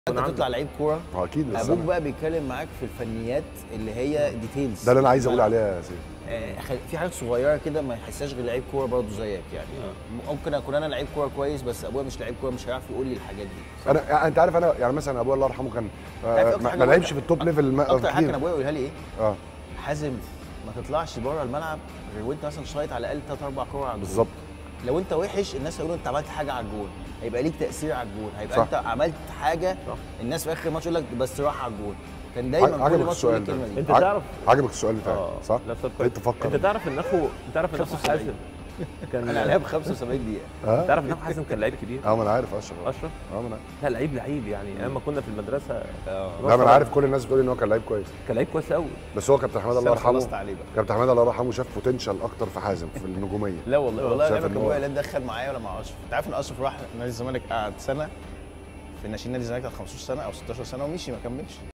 انت عنده. تطلع لعيب كوره هو اكيد بس ابوك أنا- بقى بيتكلم معاك في الفنيات اللي هي ديتيلز ده اللي انا عايز اقول عليها يا سيدي آه، خل- في حاجات صغيره كده ما يحسهاش غير لعيب كوره برضه زيك يعني ممكن اكون انا لعيب كوره كويس بس ابويا مش لعيب كوره مش هيعرف يقول لي الحاجات دي انا يعني انت عارف انا يعني مثلا ابويا الله يرحمه كان عارف آه، أكتر ما حاجة ما بقول- لعبش في التوب ليفل ما- اكتر حاجه كتير. كان ابويا يقولها لي ايه اه حازم ما تطلعش بره الملعب غير وانت مثلا شايط على الاقل ثلاث اربع كور على الجول بالظبط لو انت وحش الناس هيقولوا انت عملت حاجه على الجول هيبقى ليك تاثير على الجول هيبقى صح. انت عملت حاجه صح. الناس في اخر الماتش يقول لك بس راح على الجول كان دايما كل عجبك ماتش يقول السؤال ده الكلمه دي انت عج- تعرف عجبك السؤال بتاعي اه صح؟ لا سؤال بقيت كويس تفكر انت تعرف ان اخو تعرف ان اخو 75. حازم كان انا لعب 75 دقيقه اه تعرف ان اخو حازم كان لعيب كبير اه ما انا عارف اشرف اشرف اه ما انا لا لعيب لعيب يعني ايام ما كنا في المدرسه لا ما انا عارف كل الناس بتقول ان هو كان لعيب كويس كان لعيب كويس قوي بس هو كابتن حماد بس الله انا خلصت يرحمه عليه بقى كابتن حماد الله يرحمه شاف بوتنشال اكتر في حازم في النجوميه لا والله والله شايف انا إن هو- ابويا لا دخل معايا ولا مع اشرف انت عارف ان اشرف راح نادي الزمالك قعد سنه في ناشئين نادي الزمالك بتاع 15 سنه او 16 سنه ومشي ما كملش